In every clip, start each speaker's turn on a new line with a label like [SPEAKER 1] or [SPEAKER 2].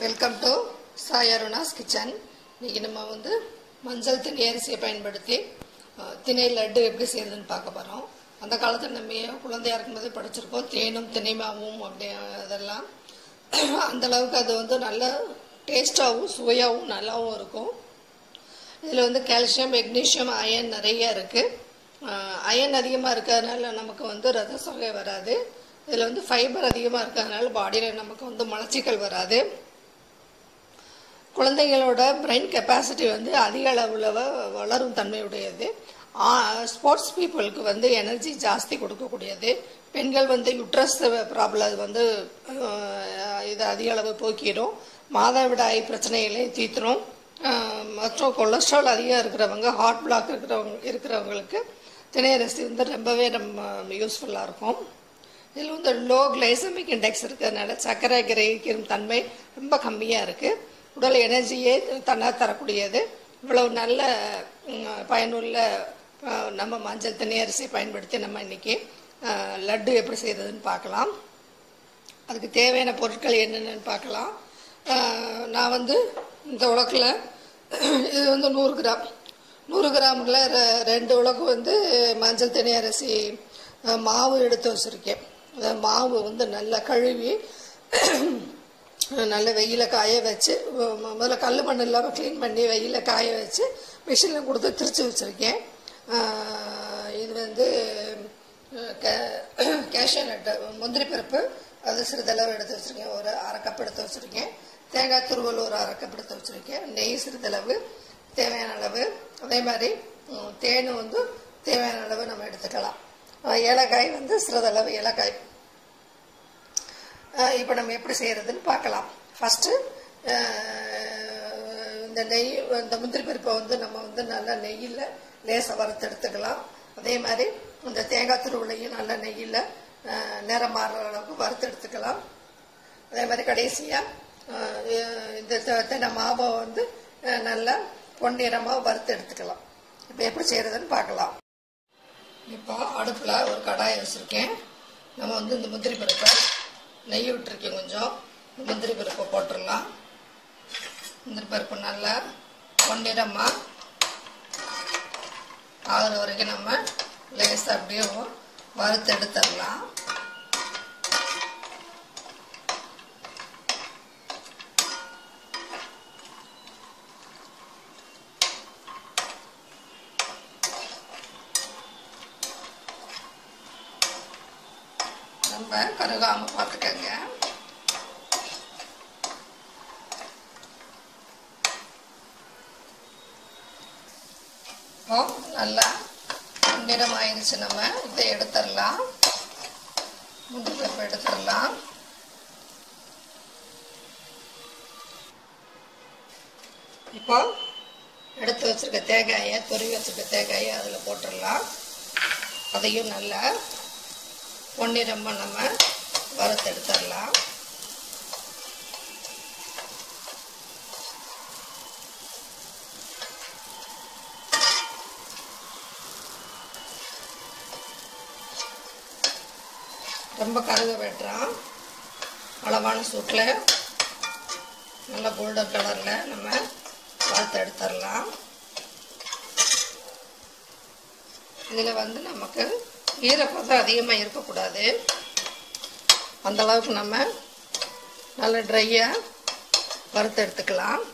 [SPEAKER 1] welcome to Sai Aruna's kitchen இன்னைக்கு நம்ம வந்து மஞ்சள் திணை அரிசியை பயன்படுத்தி அஹ், திணை லட்டு எப்படி செய்யறதுன்னு பார்க்க போகிறோம் அந்த காலத்தில் நம்ம குழந்தையா இருக்கும்போது படிச்சிருக்கோம் தேனும் திணைமாவும் அப்படி அதெல்லாம் அந்த அளவுக்கு அது வந்து நல்ல டேஸ்டாகவும் சுவையாகவும் நல்லாவும் இருக்கும் இதில் வந்து கால்சியம் மெக்னீஷியம் அயன் நிறைய இருக்குது அயன் அதிகமாக இருக்கிறதுனால நமக்கு வந்து ரத்த சோகை வராது இதில் வந்து ஃபைபர் அதிகமாக இருக்கிறதுனால பாடியில் நமக்கு வந்து மலச்சிக்கல் வராது குழந்தைகளோட பிரெயின் கெப்பாசிட்டி வந்து அதிக அளவில் வ- வளரும் தன்மையுடையது ஸ்போர்ட்ஸ் பீப்புளுக்கு வந்து எனர்ஜி ஜாஸ்தி கொடுக்கக்கூடியது பெண்கள் வந்து யுட்ரஸ் ப்ராப்ளம் வந்து அஹ், இது அதிக அளவு போக்கிடும் மாதவிடாய் பிரச்சனைகளை தீர்த்துரும் அஹ், மற்றும் கொலஸ்ட்ரால் அதிகம் இருக்கிறவங்க ஹார்ட் பிளாக் இருக்கிறவங்க இருக்கிறவங்களுக்கு திணையரசி வந்து ரொம்பவே நம்ம யூஸ்ஃபுல்லாக இருக்கும் இதில் வந்து லோ கிளைசமிக் இண்டெக்ஸ் இருக்கிறதுனால சர்க்கரை கிரகிக்கும் தன்மை ரொம்ப கம்மியாக இருக்குது உடல் எனர்ஜியே தன்னா தரக்கூடியது இவ்வளவு நல்ல ம், பயனுள்ள அஹ், நம்ம மஞ்சள் தண்ணி அரிசி பயன்படுத்தி நம்ம இன்னைக்கு அஹ், லட்டு எப்படி செய்யறதுன்னு பார்க்கலாம் அதுக்கு தேவையான பொருட்கள் என்னென்னு பார்க்கலாம் அஹ், நான் வந்து இந்த உலக்கில் இது வந்து நூறு கிராம் நூறு கிராமில் ரெண்டு உலக்கு வந்து மஞ்சள் தண்ணி அரிசி அஹ், மாவு எடுத்து வச்சுருக்கேன் அந்த மாவு வந்து நல்லா கழுவி நல்ல வெயில காய வச்சு மு- முதல்ல கல் மண் இல்லாமல் க்ளீன் பண்ணி வெயில காய வச்சு மிஷினில் கொடுத்து திரிச்சு வச்சுருக்கேன் இது வந்து கேஷ்யூ நட்டு முந்திரி பருப்பு அது சிறிதளவு எடுத்து வச்சுருக்கேன் ஒரு அரை கப் எடுத்து வச்சுருக்கேன் தேங்காய் துருவல் ஒரு அரை கப் எடுத்து வச்சுருக்கேன் நெய் சிறிதளவு தேவையான அளவு அதே மாதிரி ம், தேன் வந்து தேவையான அளவு நம்ம எடுத்துக்கலாம் அஹ், ஏலக்காய் வந்து சிறிதளவு ஏலக்காய் இப்போ நம்ம எப்படி செய்யறதுன்னு பார்க்கலாம் ஃபஸ்ட்டு இந்த நெய் இந்த முந்திரி பருப்பை வந்து நம்ம வந்து நல்லா நெய்யில் லேசாக வறுத்து எடுத்துக்கலாம் அதே மாதிரி இந்த தேங்காய் துருவலையும் நல்லா நெய்யில் நிறம் மாறுற அளவுக்கு வறுத்து எடுத்துக்கலாம் அதே மாதிரி கடைசியாக இந்த தெ- தென்னை மாவை வந்து அஹ், நல்லா பொன்னிறமாக வறுத்து எடுத்துக்கலாம் இப்போ எப்படி செய்யறதுன்னு பார்க்கலாம் இப்போ அடுப்பில் ஒரு கடாயை வச்சுருக்கேன் நம்ம வந்து இந்த முந்திரி பருப்பை நெய் விட்டுருக்கேன் கொஞ்சம் இந்த முந்திரி பருப்பை போட்டுடலாம் முந்திரி பருப்பு நல்லா பொன்னிறமாக ஆகிற வரைக்கும் நம்ம லேசாக அப்படியே வறுத்து எடுத்துடலாம் நம்ம கருகாமல் பார்த்துக்கங்க இப்போ நல்லா நிறம் ஆயிடுச்சு நம்ம இதை எடுத்துடலாம் முந்திரி பருப்பு எடுத்துடலாம் இப்போ எடுத்து வச்சிருக்க தேங்காயை துருவி வச்சிருக்க தேங்காயை அதில் போட்டுடலாம் அதையும் நல்லா பொன்னிறமாக நம்ம வறுத்து எடுத்துடலாம் ரொம்ப கருக வெட்டுறோம் அளவான சூட்டில் நல்ல கோல்டன் கலரில் நம்ம வறுத்து எடுத்துடலாம் இதில் வந்து நமக்கு ஈரப்பதம் அதிகமாக இருக்கக்கூடாது அந்த அளவுக்கு நம்ம நல்ல ட்ரையாக வறுத்து எடுத்துக்கலாம்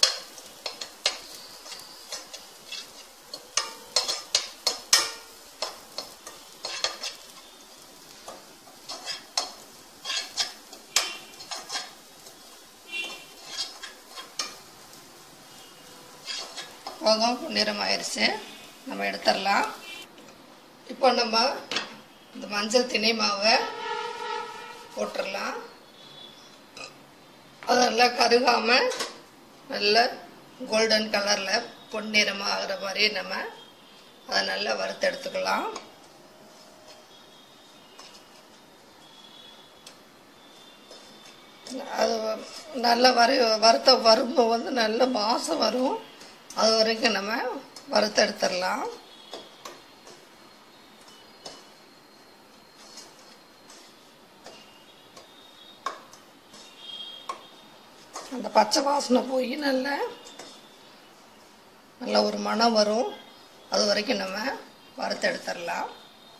[SPEAKER 1] போதும் நிறம் ஆயிடுச்சு நம்ம எடுத்துடலாம் இப்போ நம்ம இந்த மஞ்சள் திணை மாவை போட்டுடலாம் அது நல்லா கருகாமல் நல்ல கோல்டன் கலரில் பொன்னிறமாக ஆகிற மாதிரி நம்ம அதை நல்லா வறுத்து எடுத்துக்கலாம் அது நல்ல வறு வறுத்த வறுமை வந்து நல்ல வாசம் வரும் அது வரைக்கும் நம்ம வறுத்து எடுத்துடலாம் அந்த பச்சை வாசனை போய் நல்ல நல்ல ஒரு மணம் வரும் அது வரைக்கும் நம்ம வறுத்து எடுத்துடலாம்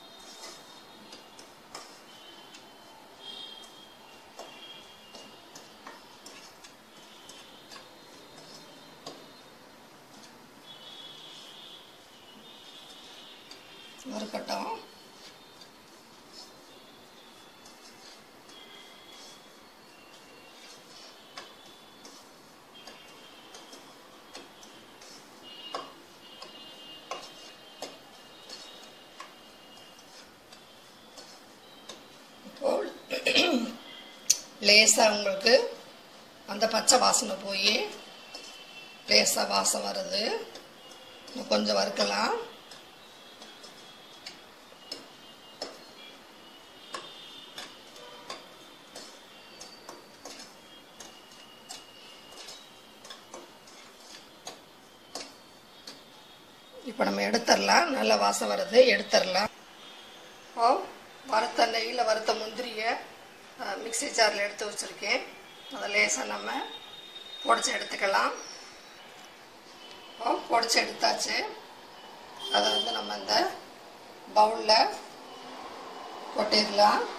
[SPEAKER 1] வறுக்கட்டும் இப்போ லேசாக உங்களுக்கு அந்த பச்சை வாசனை போய் லேசாக வாசம் வருது இன்னும் கொஞ்சம் வறுக்கலாம் இப்போ நம்ம எடுத்துடலாம் நல்ல வாசம் வருது எடுத்துடலாம் இப்போ வறுத்த நெய்யில் வறுத்த முந்திரியை மிக்ஸி ஜாரில் எடுத்து வச்சுருக்கேன் அதை லேசாக நம்ம பொடிச்சு எடுத்துக்கலாம் இப்போ பொடிச்சு எடுத்தாச்சு அதை வந்து நம்ம இந்த பவுலில் கொட்டிடலாம்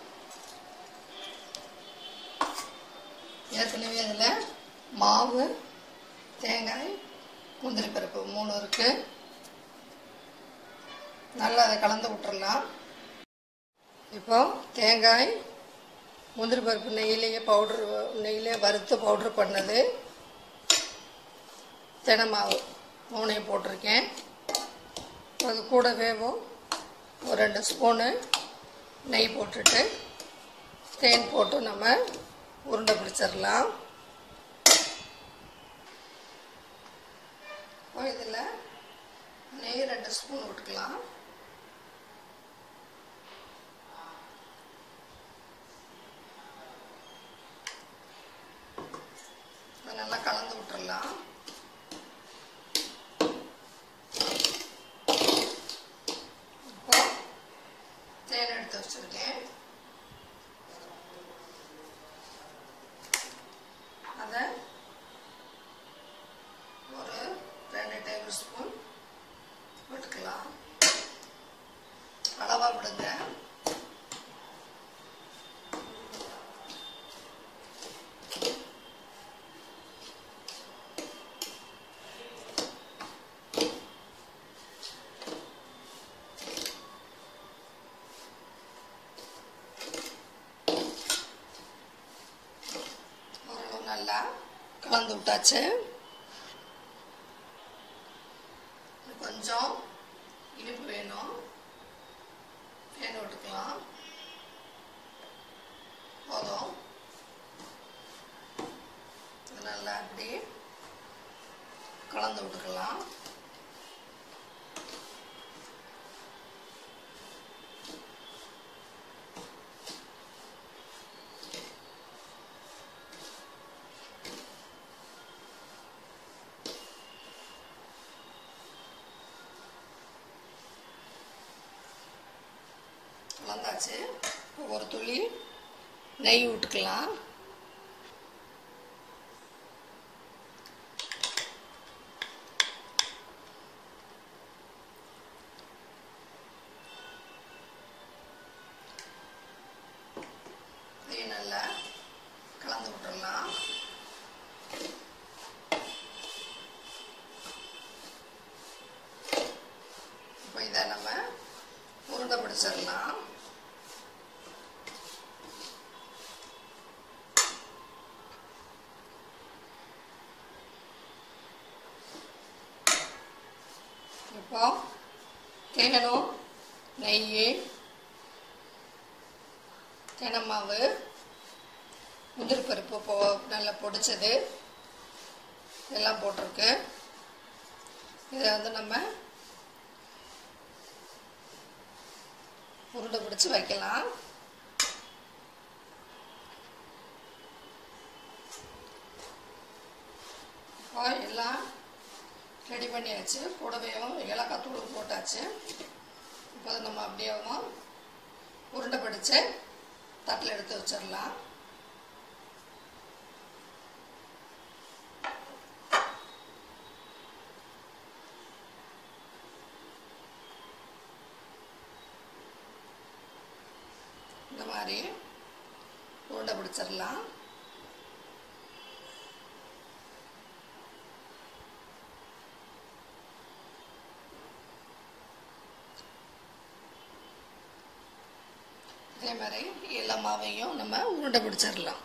[SPEAKER 1] ஏற்கனவே அதில் மாவு தேங்காய் முந்திரி பருப்பு மூணு இருக்குது நல்லா அதை கலந்து விட்டுறலாம் இப்போ தேங்காய் முந்திரி பருப்பு நெய்யிலேயே பவுட்ரு நெய்யிலே வறுத்து பவுட்ரு பண்ணது தினை மாவு மூணையும் போட்டிருக்கேன் அது கூடவேவும் ஒரு ரெண்டு ஸ்பூனு நெய் போட்டுட்டு தேன் போட்டு நம்ம உருண்டை பிடிச்சிடலாம் இதில் நெய் ரெண்டு ஸ்பூன் விட்டுக்கலாம் அதை நல்லா கலந்து விட்டுறலாம் இப்போ தேன் எடுத்து வச்சுருக்கேன் அதை ஒரு ரெண்டு டேபிள் ஸ்பூன் விட்டுக்கலாம் அளவாக விடுங்க ஓரளவு நல்லா கலந்து விட்டாச்சு கொஞ்சம் இனிப்பு வேணும் தேன் விட்டுக்கலாம் போதும் இது நல்லா அப்படி கலந்து விட்டுக்கலாம் கலந்தாச்சு ஒரு துளி நெய் விட்டுக்கலாம் இதையும் நல்லா கலந்து விட்டுறலாம் இப்போ இதை நம்ம உருண்டை பிடிச்சிடலாம் இப்போ தேனும் நெய் தேனமாவு முந்திரி பருப்பு போ நல்லா பொடிச்சது எல்லாம் போட்டிருக்கு இதை வந்து நம்ம உருண்டை பிடிச்சி வைக்கலாம் இப்போ எல்லாம் ரெடி பண்ணியாச்சு கூடவேயும் ஏலக்காய் தூள் போட்டாச்சு இப்போ அதை நம்ம அப்படியேவும் உருண்டை பிடிச்சு தட்டில் எடுத்து வச்சிடலாம் இந்த மாதிரி உருண்டை பிடிச்சிடலாம் இதே மாதிரி எல்லா மாவையும் நம்ம உருண்டை பிடிச்சிடலாம்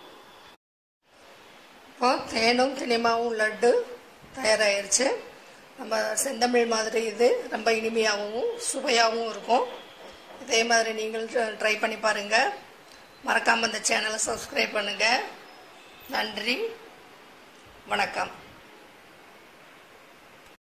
[SPEAKER 1] இப்போ தேனும் தினிமாவும் லட்டு தயாராகிருச்சு நம்ம செந்தமிழ் மாதிரி இது ரொம்ப இனிமையாகவும் சுவையாகவும் இருக்கும் இதே மாதிரி நீங்கள் ட்ரை பண்ணி பாருங்கள் மறக்காமல் இந்த சேனலை சப்ஸ்கிரைப் பண்ணுங்கள் நன்றி வணக்கம்